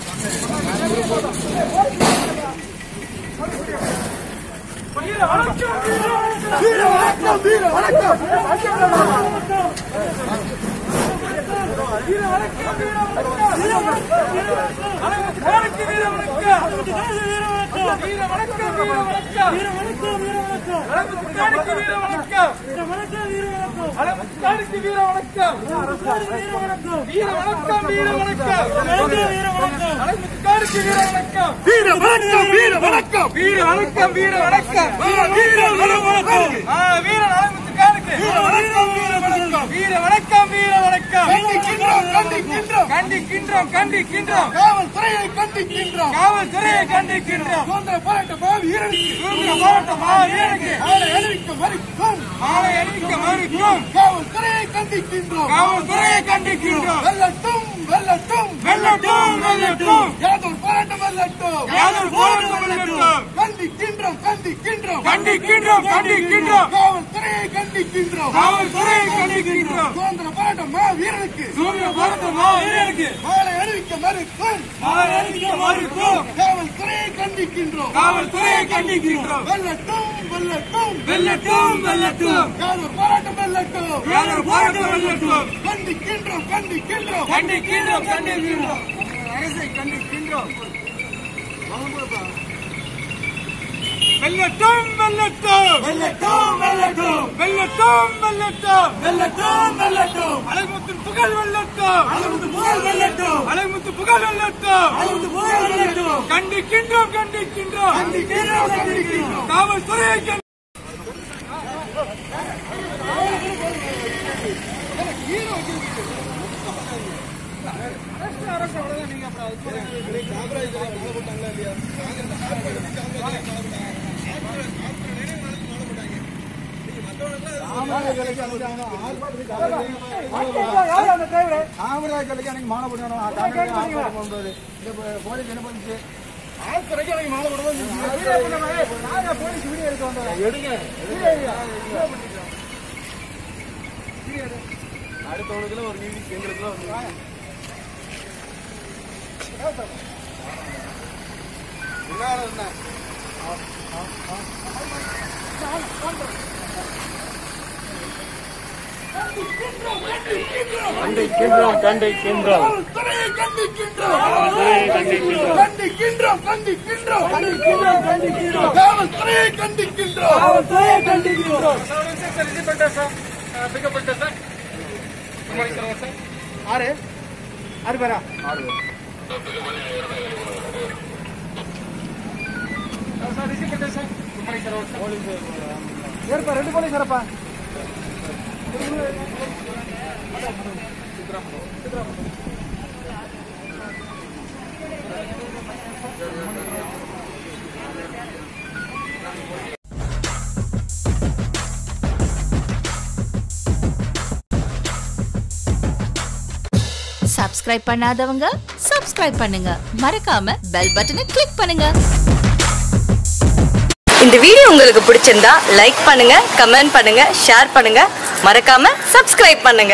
வீர வணக்கம் வீர வணக்கம் வீர வணக்கம் வீர வணக்கம் வீர வணக்கம் வீர வணக்கம் வீர வணக்கம் ஆ, வீர நலமுத்துக்காருக்கு வீர வணக்கம் வீர வணக்கம் வீர வணக்கம் வீர வணக்கம் கண்டிக்கின்றோம் கண்டிக்கின்றோம் கண்டிக்கின்றோம் கண்டிக்கின்றோம் காவல்துறையை கண்டிக்கின்றோம் காவல்துறையை கண்டிக்கின்றோம் சுதந்திர போராட்ட வீரனுக்கு சுதந்திர போராட்ட மாவீரனுக்கு ஆளை அறிவிக்க மறுக்கும் மாலை அணிவிக்க மறுக்கும் காவல்துறையை கண்டிக்கின்றோம் காவல்துறையை கண்டிக்கின்றோம் வெல்லட்டும் வெல்லட்டும் வெல்லட்டும் வெல்லட்டும் யாதொரு போராட்டம் வெல்லட்டும் யாதொரு போராட்டம் வெல்லட்டும். கண்டிக்கின்றோம் கண்டிக்கின்றோம் கண்டிக்கின்றோம் கண்டிக்கின்றோம் காவல்துறையை கண்டிக்கின்றோம் காவல்துறையை கண்டிக்கின்றோம் சுதந்திர போராட்ட வீரனுக்கு சுதந்திர போராட்ட மாவீரனுக்கு மாலை அறிவிக்க மறுக்கும் மாலை அணிவிக்க மறுக்கும் காவல்துறையை கண்டிக்கின்றோம் காவல்துறையை கண்டிக்கின்றோம் வெல்லட்டும் வெல்லட்டும் வெல்லட்டும் வெல்லட்டும் யாதொரு போராட்டம் வெல்லட்டும் யாதொரு போராட்டம் வெல்லட்டும் கண்டிக்கின்றோம் கண்டிக்கின்றோம் கண்டிக்கின்றோம் கண்டிக்கின்றோம் அரசை கண்டிக்கின்றோம் வெல்லட்டும் வெல்லட்டும் வெல்லட்டும் வெல்லட்டும் வெல்லட்டும் வெல்லட்டும் வெல்லட்டும் வெல்லட்டும் அழகுமுத்து புகழ் வெல்லட்டும் அழுது புகழ் வெல்லட்டும் அழகுமுத்து புகழ் வெல்லட்டும் அழுது புகழ் வெல்லட்டும் கண்டிக்கின்றோம் கண்டிக்கின்றோம் கண்டிக்கின்றோம் கண்டிக்கின்றோம் காவல்துறையை கண்டி- காமராஜர்களுக்கு எனக்கு மாலை போடணும் காங்கிரஸ் போடுறது இந்த போலீஸ் என்ன பண்ணுச்சு ஆட்துறைக்கு எனக்கு மாலை போடுவோம் போலீஸ் வீடியோ எடுக்க வந்தோம் எடுங்க அடுத்தவனுக்குள்ள ஒரு நீதி எங்களுக்குள்ள ஒரு நீதி முன்னால இருந்தேன் கண்டிக்கின்றோம் கண்டிக்கின்றோம் காவல்துறையை கண்டிக்கின்றோம் கண்டிக்கின்றோம் கண்டிக்கின்றோம் கண்டிக்கின்றோம் கண்டிக்கின்றோம் கண்டிக்கின்றோம் காவல்துறையை கண்டிக்கின்றோம் காவல்துறையை கண்டிக்கின்றோம் சார் இது பண்ணிட்டேன் சார் பிக்கப் பண்ணிட்டேன் sir good morning sir sir ஆறு ஆறு பேரா சார் ரிசீவ் பண்ணிட்டேன் சார் குட் மார்னிங் சார் ஏற்பா ரெண்டு போலீஸ் வரப்பா சப்ஸ்கிரைப் பண்ணாதவங்க சப்ஸ்கிரைப் பண்ணுங்க மறக்காம பெல் பட்டனை கிளிக் பண்ணுங்க இந்த வீடியோ உங்களுக்கு பிடிச்சிருந்தா லைக் பண்ணுங்க கமெண்ட் பண்ணுங்க ஷேர் பண்ணுங்க மறக்காம சப்ஸ்கிரைப் பண்ணுங்க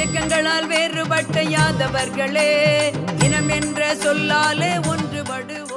இயக்கங்களால் வேறுபட்ட யாதவர்களே இனம் என்ற சொல்லாலே ஒன்றுபடுவோம்